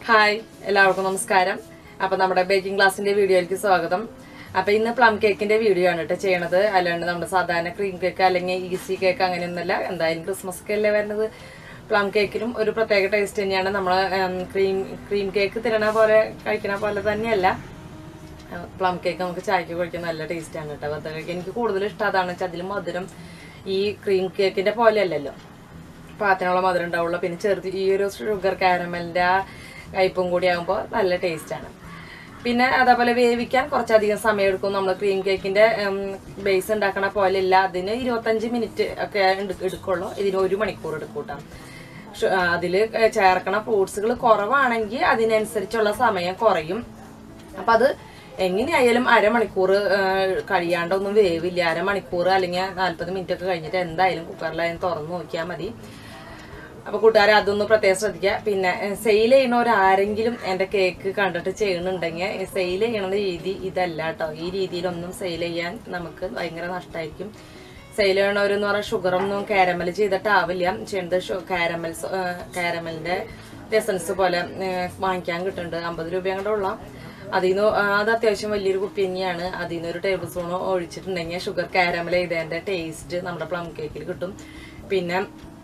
hi എല്ലാവർക്കും നമസ്കാരം അപ്പൊ നമ്മുടെ ബേക്കിംഗ് ക്ലാസ്സിന്റെ വീഡിയോയിലേക്ക് സ്വാഗതം അപ്പൊ ഇന്ന് പ്ലം കേക്കിന്റെ വീഡിയോ ആണ് കേട്ടോ ചെയ്യണത് അല്ലാണ്ട് നമ്മുടെ സാധാരണ ക്രീം കേക്ക് അല്ലെങ്കിൽ ഈസി കേക്ക് അങ്ങനെയൊന്നുമല്ല എന്തായാലും ക്രിസ്മസ് ഒക്കെ അല്ലേ വരുന്നത് പ്ലം കേക്കിനും ഒരു പ്രത്യേക ടേസ്റ്റ് തന്നെയാണ് നമ്മൾ ക്രീം ക്രീം കേക്ക് തിരണ പോലെ കഴിക്കണ പോലെ തന്നെയല്ല പ്ലം കേക്ക് നമുക്ക് ചായക്ക് കഴിക്കാൻ നല്ല ടേസ്റ്റ് ആണ് കേട്ടോ വെറുതെ കഴിക്കാൻ എനിക്ക് കൂടുതൽ ഇഷ്ടം അതാണ് വെച്ചാൽ അതിൽ മധുരം ഈ ക്രീം കേക്കിന്റെ പോലെ അല്ലല്ലോ പാത്തിനുള്ള മധുരം ഉണ്ടാവുള്ളൂ പിന്നെ ചെറുത് ഈ ഒരു ഷുഗർ കാരമലിന്റെ ആ കയ്പും കൂടി ആകുമ്പോൾ നല്ല ടേസ്റ്റ് ആണ് പിന്നെ അതേപോലെ വേവിക്കാൻ കുറച്ചധികം സമയം എടുക്കും നമ്മൾ ക്രീം കേക്കിന്റെ ബേസ് ഉണ്ടാക്കണ പോലെ ഇല്ല അതിന് ഇരുപത്തഞ്ച് മിനിറ്റ് ഒക്കെ എടു- എടുക്കുള്ളൂ ഇതിന് ഒരു മണിക്കൂർ എടുക്കൂട്ടാം അതിൽ ചേർക്കണ ഫ്രൂട്ട്സുകൾ കുറവാണെങ്കിൽ അതിനനുസരിച്ചുള്ള സമയം കുറയും അപ്പൊ അത് എങ്ങനെയായാലും അരമണിക്കൂർ കഴിയാണ്ടൊന്നും വേവില്ല അരമണിക്കൂർ അല്ലെങ്കിൽ നാല്പത് മിനിറ്റ് ഒക്കെ കഴിഞ്ഞിട്ട് എന്തായാലും കുക്കറിലായാലും തുറന്നു നോക്കിയാൽ മതി അപ്പൊ കൂട്ടുകാരെ അതൊന്ന് പ്രത്യേകം ശ്രദ്ധിക്കുക പിന്നെ സെയിൽ ചെയ്യണവരാരെങ്കിലും എന്റെ കേക്ക് കണ്ടിട്ട് ചെയ്യണുണ്ടെങ്കിൽ സെയിൽ ചെയ്യണ രീതി ഇതല്ല കേട്ടോ ഈ രീതിയിലൊന്നും സെയിൽ ചെയ്യാൻ നമുക്ക് ഭയങ്കര നഷ്ടമായിരിക്കും സെയിൽ ചെയ്യണവരെന്ന് പറഞ്ഞാൽ ഷുഗറൊന്നും കാരമൽ ചെയ്തിട്ടാവില്ല ചെയ്യേണ്ടത് കാരമൽ കാരമലിന്റെ എസൻസ് പോലെ ഏഹ്, വാങ്ങിക്കാൻ കിട്ടുന്നുണ്ട് അമ്പത് രൂപ അങ്ങോട്ട് ഉള്ള അതിൽ നിന്ന് അത് അത്യാവശ്യം വലിയൊരു കുപ്പി തന്നെയാണ് അതിൽ നിന്ന് ഒരു ടേബിൾ സ്പൂൺ ഒഴിച്ചിട്ടുണ്ടെങ്കിൽ ഷുഗർ കാരമൽ ചെയ്തതിന്റെ ടേസ്റ്റ് നമ്മുടെ പ്ലം കേക്കിൽ കിട്ടും പിന്നെ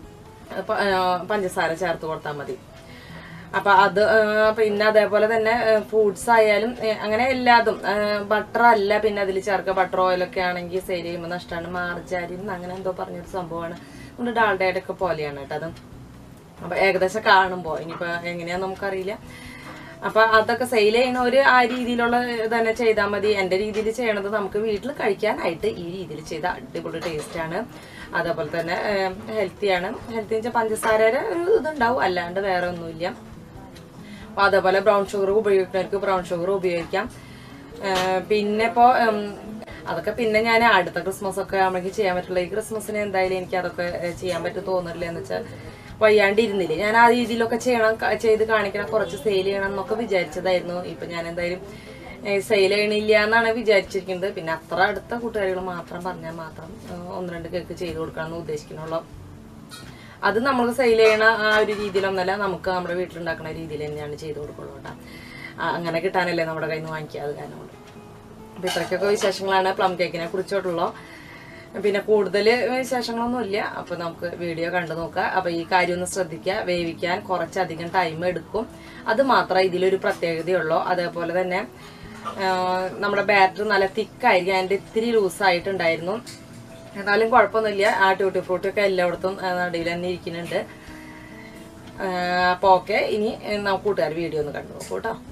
പ- ആ, പഞ്ചസാര ചേർത്ത് കൊടുത്താൽ മതി അപ്പൊ അത് ആ, പിന്നെ അതേപോലെ തന്നെ ഫ്രൂട്ട്സ് ആയാലും ഏ, അങ്ങനെ എല്ലാതും ബട്ടർ അല്ല പിന്നെ അതിൽ ചേർക്കുക ബട്ടർ ഓയിലൊക്കെ ആണെങ്കിൽ സെയിൽ ചെയ്യുമ്പോൾ നഷ്ടമാണ് മാർജാരിൻ അങ്ങനെ എന്തോ പറഞ്ഞൊരു സംഭവമാണ് നമ്മുടെ ഡാൾഡയുടെ ഒക്കെ പോലെയാണ് കേട്ടോ അത് അപ്പൊ ഏകദേശം കാണുമ്പോ ഇനിയിപ്പോ എങ്ങനെയാന്ന് നമുക്കറിയില്ല അപ്പൊ അതൊക്കെ സെയിൽ ചെയ്യണവര് ആ രീതിയിലുള്ള തന്നെ ചെയ്താൽ മതി എന്റെ രീതിയിൽ ചെയ്യണത് നമുക്ക് വീട്ടിൽ കഴിക്കാനായിട്ട് ഈ രീതിയിൽ ചെയ്ത അടിപൊളി ടേസ്റ്റ് ആണ് അതേപോലെ തന്നെ ഹെൽത്തിയാണ് ഹെൽത്തി വെച്ചാൽ പഞ്ചസാരയുടെ ഒരു ഇതുണ്ടാവും അല്ലാണ്ട് വേറെ ഒന്നുമില്ല അപ്പൊ അതേപോലെ ബ്രൗൺ ഷുഗർ ഉപയോഗിക്കുന്നവർക്ക് ബ്രൗൺ ഷുഗർ ഉപയോഗിക്കാം ഏഹ് പിന്നെ ഇപ്പോ ഉം, അതൊക്കെ പിന്നെ ഞാൻ അടുത്ത ക്രിസ്മസ് ഒക്കെ ആകുമ്പോഴേക്ക് ചെയ്യാൻ പറ്റുള്ളൂ ഈ ക്രിസ്മസിന് എന്തായാലും എനിക്ക് അതൊക്കെ ഏഹ്, ചെയ്യാൻ പറ്റും തോന്നില്ല എന്ന് വെച്ചാൽ വയ്യാണ്ടിരുന്നില്ലേ ഞാൻ ആ രീതിയിലൊക്കെ ചെയ്യണം ക- ചെയ്ത് കാണിക്കണം കുറച്ച് സെയിൽ ചെയ്യണം എന്നൊക്കെ വിചാരിച്ചതായിരുന്നു ഇപ്പൊ ഞാൻ എന്തായാലും സെയിൽ ചെയ്യണില്ല എന്നാണ് വിചാരിച്ചിരിക്കുന്നത് പിന്നെ അത്ര അടുത്ത കൂട്ടുകാരികൾ മാത്രം പറഞ്ഞാൽ മാത്രം ഏഹ്, ഒന്ന് രണ്ട് കേക്ക് ചെയ്ത് കൊടുക്കാമെന്ന് ഉദ്ദേശിക്കണുള്ളൂ അത് നമ്മൾ സെയിൽ ചെയ്യണ ആ ഒരു രീതിയിലൊന്നല്ല നമുക്ക് നമ്മുടെ വീട്ടിലുണ്ടാക്കുന്ന രീതിയിൽ തന്നെയാണ് ചെയ്ത് കൊടുക്കുള്ളൂ കേട്ടോ ആ, അങ്ങനെ കിട്ടാനല്ലേ നമ്മുടെ കയ്യിൽ നിന്ന് വാങ്ങിക്കുക അത് കാരണം കൊണ്ട് അപ്പൊ ഇത്രയ്ക്കൊക്കെ വിശേഷങ്ങളാണ് പ്ലം കേക്കിനെ കുറിച്ചിട്ടുള്ളൂ പിന്നെ കൂടുതൽ വിശേഷങ്ങളൊന്നും ഇല്ല അപ്പൊ നമുക്ക് വീഡിയോ കണ്ടു നോക്കുക അപ്പൊ ഈ കാര്യം ഒന്ന് ശ്രദ്ധിക്കുക വേവിക്കാൻ കുറച്ചധികം ടൈം എടുക്കും അത് മാത്രമേ ഇതിലൊരു പ്രത്യേകതയുള്ളൂ അതേപോലെ തന്നെ ആ, നമ്മുടെ ബാറ്റർ നല്ല തിക്കായിരിക്കും അതിന്റെ ഇത്തിരി ലൂസായിട്ടുണ്ടായിരുന്നു എന്നാലും കുഴപ്പമൊന്നുമില്ല ആ ട്യൂട്ടി ഫ്രൂട്ടി ഒക്കെ എല്ലായിടത്തും ആ, നടുവിൽ തന്നെ ഇരിക്കുന്നുണ്ട് അപ്പോൾ ഓക്കെ ഇനി നമുക്ക് കൂട്ടുകാർ വീഡിയോ ഒന്ന് കണ്ടു നോക്കൂ കേട്ടോ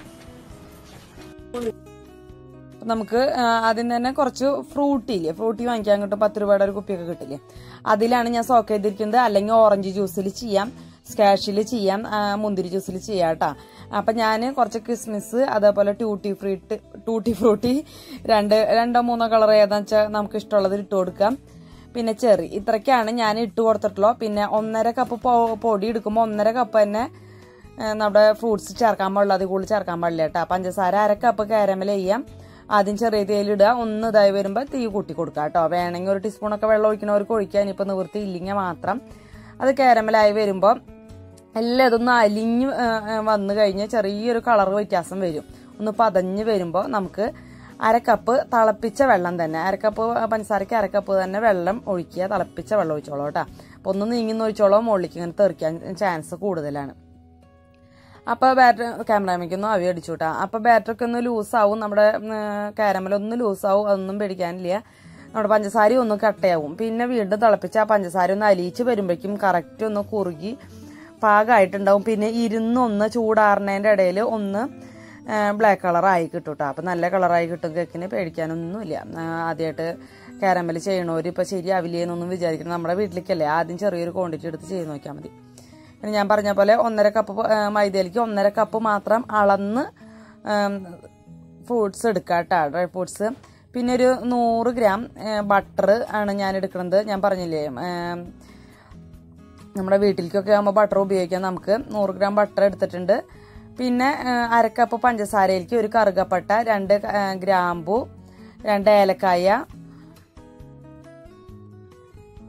നമുക്ക് ആദ്യം തന്നെ കുറച്ച് ഫ്രൂട്ടി ഇല്ലേ ഫ്രൂട്ടി വാങ്ങിക്കാൻ കിട്ടും പത്ത് രൂപയുടെ ഒരു കുപ്പിയൊക്കെ കിട്ടില്ലേ അതിലാണ് ഞാൻ സോക്ക് ചെയ്തിരിക്കുന്നത് അല്ലെങ്കിൽ ഓറഞ്ച് ജ്യൂസിൽ ചെയ്യാം സ്കാഷിൽ ചെയ്യാം ആ, മുന്തിരി ജ്യൂസിൽ ചെയ്യാം കേട്ടോ അപ്പൊ ഞാൻ കുറച്ച് കിസ്മിസ് അതേപോലെ ട്യൂട്ടി ഫ്രൂട്ട് ടൂട്ടി ഫ്രൂട്ടി രണ്ട് രണ്ടോ മൂന്നോ കളർ ഏതാന്ന് വെച്ചാൽ നമുക്ക് ഇഷ്ടമുള്ളത് ഇട്ട് കൊടുക്കാം പിന്നെ ചെറി ഇത്രയ്ക്കാണ് ഞാൻ ഇട്ട് കൊടുത്തിട്ടുള്ളൂ പിന്നെ ഒന്നര കപ്പ് പൊ- പൊടി എടുക്കുമ്പോൾ ഒന്നര കപ്പ് തന്നെ ഏ, നമ്മുടെ ഫ്രൂട്ട്സ് ചേർക്കാൻ പാടില്ല അത് കൂടുതൽ ചേർക്കാൻ പാടില്ല കേട്ടോ പഞ്ചസാര അര കപ്പ് കാരമൽ ചെയ്യാം ആദ്യം ചെറിയ തേയിലിടുക ഒന്ന് ഇതായി വരുമ്പോൾ തീ കൂട്ടി കൊടുക്കുക കേട്ടോ വേണമെങ്കിൽ ഒരു ടീസ്പൂണൊക്കെ വെള്ളം ഒഴിക്കണവർക്ക് ഒഴിക്കാൻ ഇനിയിപ്പോൾ നിവൃത്തി ഇല്ലെങ്കിൽ മാത്രം അത് കാരമലായി വരുമ്പോൾ എല്ലാം ഇതൊന്ന് അലിഞ്ഞ് ഏ, ഏ, വന്നു കഴിഞ്ഞ് ചെറിയൊരു കളർ വ്യത്യാസം വരും ഒന്ന് പതഞ്ഞ് വരുമ്പോൾ നമുക്ക് അരക്കപ്പ് തിളപ്പിച്ച വെള്ളം തന്നെ അരക്കപ്പ് പഞ്ചസാരയ്ക്ക് അരക്കപ്പ് തന്നെ വെള്ളം ഒഴിക്കുക തിളപ്പിച്ച വെള്ളം ഒഴിച്ചോളൂ കേട്ടോ അപ്പോൾ ഒന്ന് നീങ്ങുന്ന ഒഴിച്ചോളൂ മുകളിലേക്ക് ഇങ്ങനെ തെറിക്കാൻ ചാൻസ് കൂടുതലാണ് അപ്പോൾ ബാറ്റർ ക്യാമറാമയ്ക്കൊന്നും അവി അടിച്ചു വിട്ടാ അപ്പോൾ ബാറ്ററൊക്കെ ഒന്ന് ലൂസാവും നമ്മുടെ കാരമലൊന്ന് ലൂസാവും അതൊന്നും പേടിക്കാനില്ല നമ്മുടെ പഞ്ചസാര ഒന്ന് കട്ടയാവും പിന്നെ വീണ്ടും തിളപ്പിച്ച് ആ പഞ്ചസാര ഒന്ന് അലിയിച്ച് വരുമ്പോഴേക്കും കറക്റ്റ് ഒന്ന് കുറുകി പാകമായിട്ടുണ്ടാവും പിന്നെ ഇരുന്നൊന്ന് ചൂടാറുന്നതിൻ്റെ ഇടയിൽ ഒന്ന് ബ്ലാക്ക് കളറായി കിട്ടും കേട്ടോ അപ്പം നല്ല കളറായി കിട്ടും കേക്കിന് പേടിക്കാനൊന്നുമില്ല ആദ്യമായിട്ട് കാരമൽ ചെയ്യണവർ ഇപ്പോൾ ശരിയാവില്ലേ എന്നൊന്നും വിചാരിക്കണം നമ്മുടെ വീട്ടിലേക്കല്ലേ ആദ്യം ചെറിയൊരു ക്വാണ്ടിറ്റി എടുത്ത് ചെയ്ത് നോക്കിയാൽ മതി പിന്നെ ഞാൻ പറഞ്ഞ പോലെ ഒന്നര കപ്പ് ആ, മൈദയിലേക്ക് ഒന്നര കപ്പ് മാത്രം അളന്ന് ഫ്രൂട്ട്സ് എടുക്കുക കേട്ടോ ഡ്രൈ ഫ്രൂട്ട്സ് പിന്നെ ഒരു നൂറ് ഗ്രാം ബട്ടർ ആണ് ഞാൻ എടുക്കുന്നത് ഞാൻ പറഞ്ഞില്ലേ ഏം, നമ്മുടെ വീട്ടിലേക്കൊക്കെ ആകുമ്പോൾ ബട്ടർ ഉപയോഗിക്കാം നമുക്ക് നൂറ് ഗ്രാം ബട്ടർ എടുത്തിട്ടുണ്ട് പിന്നെ ആ, അര കപ്പ് പഞ്ചസാരയിലേക്ക് ഒരു കറുകപ്പട്ട രണ്ട് ആ, ഗ്രാമ്പു രണ്ട് ഏലക്കായ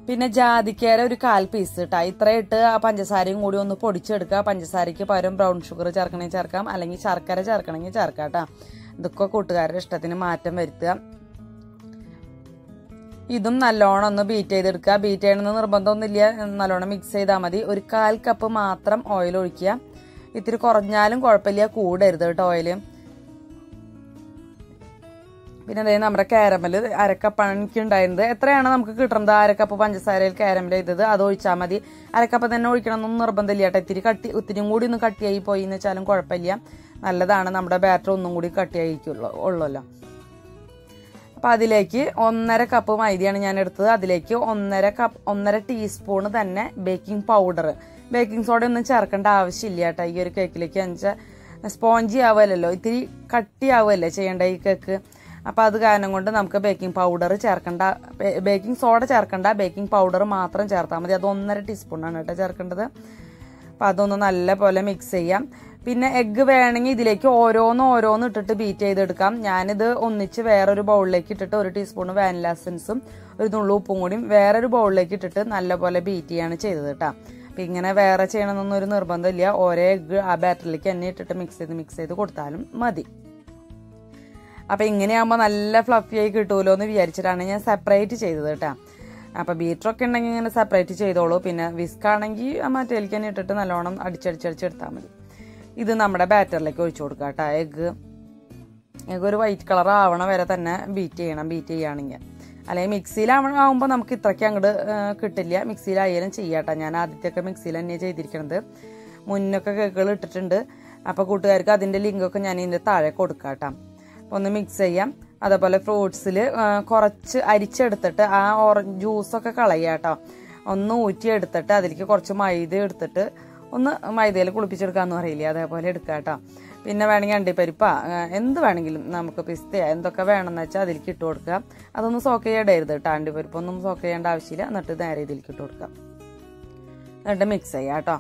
പിന്നെ ജാതിക്കേര ഒരു കാൽ പീസ് ഇട്ടാ ഇത്ര ഇട്ട് ആ പഞ്ചസാരയും കൂടി ഒന്ന് പൊടിച്ചെടുക്കുക പഞ്ചസാരയ്ക്ക് പകരം ബ്രൗൺ ഷുഗർ ചേർക്കണമെങ്കിൽ ചേർക്കാം അല്ലെങ്കിൽ ശർക്കര ചേർക്കണമെങ്കിൽ ചേർക്കാം കേട്ടോ ഇതൊക്കെ കൂട്ടുകാരുടെ ഇഷ്ടത്തിന് മാറ്റം വരുത്തുക ഇതും നല്ലോണം ഒന്ന് ബീറ്റ് ചെയ്തെടുക്കുക ബീറ്റ് ചെയ്യണമെന്ന് നിർബന്ധമൊന്നുമില്ല നല്ലോണം മിക്സ് ചെയ്താൽ മതി ഒരു കാൽ കപ്പ് മാത്രം ഓയിൽ ഒഴിക്കുക ഇത്തിരി കുറഞ്ഞാലും കുഴപ്പമില്ല കൂടരുത് കേട്ടോ ഓയിൽ പിന്നെ അതേ നമ്മുടെ കാരമൽ അരക്കപ്പാണ് എനിക്ക് ഉണ്ടായിരുന്നത് എത്രയാണ് നമുക്ക് കിട്ടുന്നത് അരക്കപ്പ് പഞ്ചസാരയിൽ കാരമൽ ചെയ്തത് അത് ഒഴിച്ചാൽ മതി അരക്കപ്പ് തന്നെ ഒഴിക്കണം എന്നൊന്നും നിർബന്ധമില്ല കേട്ടോ ഇത്തിരി കട്ടി ഇത്തിരിയും കൂടി ഒന്ന് കട്ടിയായി പോയി എന്ന് വെച്ചാലും കുഴപ്പമില്ല നല്ലതാണ് നമ്മുടെ ബാറ്റർ ഒന്നും കൂടി കട്ടിയായിരിക്കുള്ളൂ ഉള്ളല്ലോ അപ്പം അതിലേക്ക് ഒന്നര കപ്പ് മൈദയാണ് ഞാൻ എടുത്തത് അതിലേക്ക് ഒന്നര കപ്പ് ഒന്നര ടീസ്പൂൺ തന്നെ ബേക്കിംഗ് പൗഡർ ബേക്കിംഗ് സോഡ ഒന്നും ചേർക്കേണ്ട ആവശ്യമില്ല കേട്ടോ ഈ ഒരു കേക്കിലേക്ക് എന്നുവെച്ചാൽ സ്പോഞ്ചി ആവുമല്ലോ ഇത്തിരി കട്ടിയാവുമല്ലേ ചെയ്യേണ്ട ഈ കേക്ക് അപ്പം അത് കാരണം കൊണ്ട് നമുക്ക് ബേക്കിംഗ് പൗഡർ ചേർക്കേണ്ട ബേക്കിംഗ് സോഡ ചേർക്കേണ്ട ബേക്കിംഗ് പൗഡർ മാത്രം ചേർത്താൽ മതി അത് ഒന്നര ടീസ്പൂണാണ് കേട്ടോ ചേർക്കേണ്ടത് അപ്പം അതൊന്ന് നല്ല പോലെ മിക്സ് ചെയ്യാം പിന്നെ എഗ്ഗ് വേണമെങ്കിൽ ഇതിലേക്ക് ഓരോന്ന് ഓരോന്ന് ഇട്ടിട്ട് ബീറ്റ് ചെയ്തെടുക്കാം ഞാനിത് ഒന്നിച്ച് വേറൊരു ബൗളിലേക്ക് ഇട്ടിട്ട് ഒരു ടീസ്പൂൺ വാനില എസൻസും ഒരു നുള്ളു ഉപ്പും കൂടിയും വേറൊരു ബൗളിലേക്ക് ഇട്ടിട്ട് നല്ലപോലെ ബീറ്റ് ചെയ്യാണ് ചെയ്തത് കേട്ടോ അപ്പം ഇങ്ങനെ വേറെ ചെയ്യണമെന്നൊന്നും ഒരു നിർബന്ധമില്ല ഓരോ എഗ്ഗ് ആ ബാറ്ററിലേക്ക് തന്നെ ഇട്ടിട്ട് മിക്സ് ചെയ്ത് മിക്സ് ചെയ്ത് കൊടുത്താലും മതി അപ്പം ഇങ്ങനെയാകുമ്പോൾ നല്ല ഫ്ലഫി ആയി കിട്ടുമല്ലോ എന്ന് വിചാരിച്ചിട്ടാണ് ഞാൻ സെപ്പറേറ്റ് ചെയ്തത് കേട്ടോ അപ്പം ബീറ്ററൊക്കെ ഉണ്ടെങ്കിൽ ഇങ്ങനെ സെപ്പറേറ്റ് ചെയ്തോളൂ പിന്നെ വിസ്ക് ആണെങ്കിൽ മറ്റേലേക്ക് തന്നെ ഇട്ടിട്ട് നല്ലോണം അടിച്ചടിച്ചടിച്ചെടുത്താൽ മതി ഇത് നമ്മുടെ ബാറ്ററിലേക്ക് ഒഴിച്ചു കൊടുക്കുക കേട്ടോ എഗ്ഗ് എഗ്ഗ് ഒരു വൈറ്റ് കളർ ആവണ വരെ തന്നെ ബീറ്റ് ചെയ്യണം ബീറ്റ് ചെയ്യുകയാണെങ്കിൽ അല്ലെങ്കിൽ മിക്സിയിലാവണ ആവുമ്പോൾ നമുക്ക് ഇത്രയ്ക്ക് അങ്ങോട്ട് കിട്ടില്ല മിക്സിയിലായാലും ചെയ്യാട്ടോ ഞാൻ ആദ്യത്തെയൊക്കെ മിക്സിയിൽ തന്നെയാണ് ചെയ്തിരിക്കുന്നത് മുന്നൊക്കെ കേക്കുകൾ ഇട്ടിട്ടുണ്ട് അപ്പോൾ കൂട്ടുകാർക്ക് അതിൻ്റെ ലിങ്കൊക്കെ ഞാൻ ഇതിൻ്റെ താഴെ കൊടുക്കാം കേട്ടോ അപ്പോൾ ഒന്ന് മിക്സ് ചെയ്യാം അതേപോലെ ഫ്രൂട്ട്സിൽ കുറച്ച് അരിച്ചെടുത്തിട്ട് ആ ഓറഞ്ച് ജ്യൂസൊക്കെ കളയുക കേട്ടോ ഒന്ന് ഊറ്റി എടുത്തിട്ട് അതിലേക്ക് കുറച്ച് മൈദ എടുത്തിട്ട് ഒന്ന് മൈദയിൽ കുളിപ്പിച്ചെടുക്കാന്ന് പറയില്ലേ അതേപോലെ എടുക്കുക കേട്ടോ പിന്നെ വേണമെങ്കിൽ അണ്ടിപ്പരിപ്പ എന്ത് വേണമെങ്കിലും നമുക്ക് പിസ്തയ എന്തൊക്കെ വേണമെന്ന് വെച്ചാൽ അതിലേക്ക് ഇട്ട് കൊടുക്കുക അതൊന്നും സോക്ക് ചെയ്യടരുത് കേട്ടോ അണ്ടിപ്പരിപ്പൊന്നും സോക്ക് ചെയ്യേണ്ട ആവശ്യമില്ല എന്നിട്ട് നേരെ ഇതിലേക്ക് ഇട്ട് കൊടുക്കാം എന്നിട്ട് മിക്സ് ചെയ്യാം കേട്ടോ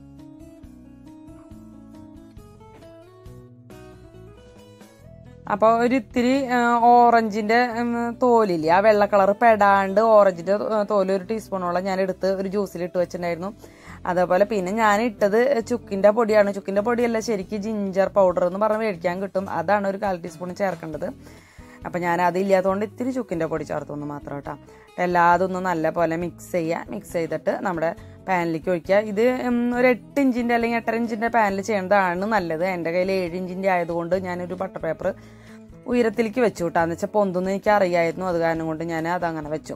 അപ്പോൾ ഒരു ഇത്തിരി ഓറഞ്ചിന്റെ തോലില്ലേ ആ വെള്ള കളർ പെടാണ്ട് ഓറഞ്ചിന്റെ തോല് ഒരു ടീസ്പൂണോളം ഞാൻ എടുത്ത് ഒരു ജ്യൂസിൽ ഇട്ട് വെച്ചിട്ടുണ്ടായിരുന്നു അതേപോലെ പിന്നെ ഞാൻ ഇട്ടത് ചുക്കിന്റെ പൊടിയാണ് ചുക്കിന്റെ പൊടിയല്ല ശരിക്കും ജിഞ്ചർ പൗഡർ എന്ന് പറഞ്ഞ് മേടിക്കാൻ കിട്ടും അതാണ് ഒരു കാൽ ടീസ്പൂൺ ചേർക്കേണ്ടത് അപ്പം ഞാൻ അതില്ലാത്തതുകൊണ്ട് ഇത്തിരി ചുക്കിന്റെ പൊടി ചേർത്തൊന്ന് മാത്രം കേട്ടോ എല്ലാതും ഒന്ന് നല്ല പോലെ മിക്സ് ചെയ്യുക മിക്സ് ചെയ്തിട്ട് നമ്മുടെ പാനിലേക്ക് ഒഴിക്കുക ഇത് ഒരു എട്ട് ഇഞ്ചിൻ്റെ അല്ലെങ്കിൽ എട്ടര ഇഞ്ചിൻ്റെ പാനിൽ ചെയ്യേണ്ടതാണ് നല്ലത് എൻ്റെ കയ്യിൽ ഏഴ് ഇഞ്ചിൻ്റെ ആയതുകൊണ്ട് ഞാനൊരു ബട്ടർ പേപ്പർ ഉയരത്തിലേക്ക് വെച്ചു കേട്ടാന്ന് വെച്ചാൽ പൊന്തൊന്നും എനിക്ക് അറിയായിരുന്നു അത് കാരണം കൊണ്ട് ഞാൻ അതങ്ങനെ വെച്ചു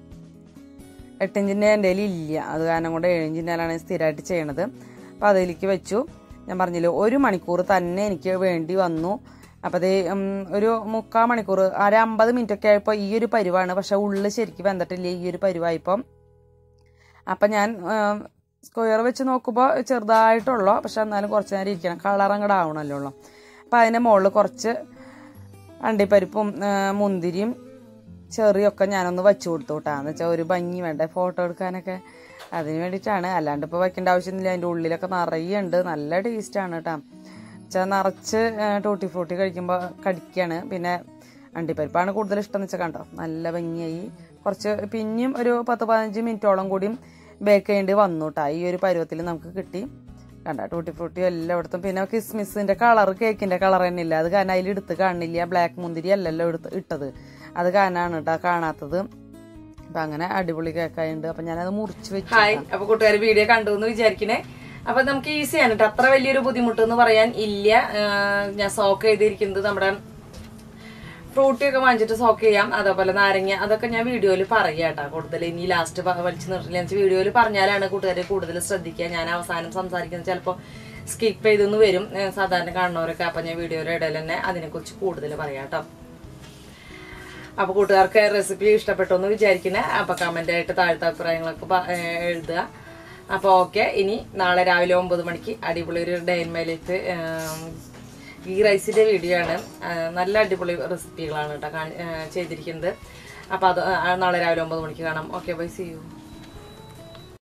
എട്ടിഞ്ചിൻ്റെ എൻ്റെ കയ്യിൽ ഇല്ല അത് കാരണം കൊണ്ട് ഏഴിഞ്ചിൻ്റെ ആണ് സ്ഥിരമായിട്ട് ചെയ്യണത് അപ്പോൾ അതിലേക്ക് വെച്ചു ഞാൻ പറഞ്ഞില്ലേ ഒരു മണിക്കൂർ തന്നെ എനിക്ക് വേണ്ടി വന്നു അപ്പോൾ അത് ഒരു മുക്കാൽ മണിക്കൂർ ഒരു അമ്പത് മിനിറ്റ് ഒക്കെ ആയപ്പോൾ ഈ ഒരു പരുവാണ് പക്ഷെ ഉള്ളിൽ ശരിക്കും വെന്തിട്ടില്ല ഈ ഒരു പരുവായപ്പം അപ്പം ഞാൻ സ്ക്വയർ വെച്ച് നോക്കുമ്പോൾ ചെറുതായിട്ടുള്ളൂ പക്ഷെ എന്നാലും കുറച്ച് നേരം ഇരിക്കണം കളർ അങ്ങോട്ട് ആവണമല്ലോ ഉള്ളൂ അപ്പം അതിൻ്റെ മുകളിൽ കുറച്ച് അണ്ടിപ്പരിപ്പും മുന്തിരിയും ചെറിയൊക്കെ ഞാനൊന്ന് വെച്ചു കൊടുത്തു കേട്ടോ എന്ന് വെച്ചാൽ ഒരു ഭംഗി വേണ്ടേ ഫോട്ടോ എടുക്കാനൊക്കെ അതിന് വേണ്ടിയിട്ടാണ് അല്ലാണ്ട് ഇപ്പോൾ വെക്കേണ്ട ആവശ്യമൊന്നുമില്ല അതിൻ്റെ ഉള്ളിലൊക്കെ നിറയെ ഉണ്ട് നല്ല ടേസ്റ്റാണ് കേട്ടോ വെച്ചാൽ നിറച്ച് ടൂട്ടി ഫ്രൂട്ടി കഴിക്കുമ്പോൾ കടിക്കുകയാണ് പിന്നെ അണ്ടിപ്പരിപ്പാണ് കൂടുതൽ ഇഷ്ടം എന്ന് വെച്ചാൽ കണ്ടോ നല്ല ഭംഗിയായി കുറച്ച് പിന്നെയും ഒരു പത്ത് പതിനഞ്ച് മിനിറ്റോളം കൂടിയും ബേക്ക് ചെയ്യേണ്ടി വന്നു കേട്ടോ ഈ ഒരു പരുവത്തിൽ നമുക്ക് കിട്ടി കണ്ട ടൂട്ടി ഫ്രൂട്ടി എല്ലായിടത്തും പിന്നെ കിസ്മിസിന്റെ കളർ കേക്കിന്റെ കളർ തന്നെ ഇല്ല അത് കാരണം അതിൽ എടുത്ത് കാണില്ല ബ്ലാക്ക് മുന്തിരി അല്ലല്ലോ എടുത്ത് ഇട്ടത് അത് കാരണമാണ് കേട്ടോ കാണാത്തത് അപ്പൊ അങ്ങനെ അടിപൊളി കേക്കായുണ്ട് അപ്പൊ ഞാനത് മുറിച്ച് വെച്ചു ഹായ് അപ്പൊ കൂട്ടുകാർ വീഡിയോ കണ്ടു എന്ന് വിചാരിക്കണേ അപ്പൊ നമുക്ക് ഈസിയാണ് കേട്ടോ അത്ര വലിയൊരു ബുദ്ധിമുട്ട് എന്ന് പറയാൻ ഇല്ല ആഹ് ഞാൻ സോക്ക് ചെയ്തിരിക്കുന്നത് നമ്മുടെ ഫ്രൂട്ടി ഒക്കെ വാങ്ങിച്ചിട്ട് സോക്ക് ചെയ്യാം അതേപോലെ നാരങ്ങ അതൊക്കെ ഞാൻ വീഡിയോയിൽ പറയാം കേട്ടോ കൂടുതൽ ഇനി ലാസ്റ്റ് വലിച്ചു നിർത്തില്ല വീഡിയോയിൽ പറഞ്ഞാലാണ് കൂട്ടുകാർ കൂടുതൽ ശ്രദ്ധിക്കുക ഞാൻ അവസാനം സംസാരിക്കുന്നത് ചിലപ്പോൾ സ്കിപ്പ് ചെയ്തെന്ന് വരും ഏഹ് സാധാരണ കാണുന്നവരൊക്കെ അപ്പൊ ഞാൻ വീഡിയോയുടെ ഇടയിൽ തന്നെ അതിനെക്കുറിച്ച് കൂടുതൽ പറയാം കേട്ടോ അപ്പൊ കൂട്ടുകാർക്ക് റെസിപ്പി ഇഷ്ടപ്പെട്ടു എന്ന് വിചാരിക്കുന്നത് അപ്പൊ കമന്റ് ആയിട്ട് താഴത്തെ അഭിപ്രായങ്ങളൊക്കെ പ- ഏഹ് എഴുതുക അപ്പൊ ഓക്കെ ഇനി നാളെ രാവിലെ ഒമ്പത് മണിക്ക് അടിപൊളി ഒരു day in my life ghee റൈസിന്റെ വീഡിയോ ആണ് ഏഹ് നല്ല അടിപൊളി റെസിപ്പികളാണ് കേട്ടോ കാണി- ഏഹ് ചെയ്തിരിക്കുന്നത് അപ്പൊ അത് ആ, നാളെ രാവിലെ ഒമ്പത് മണിക്ക് കാണാം ഓക്കെ ബൈ സി യു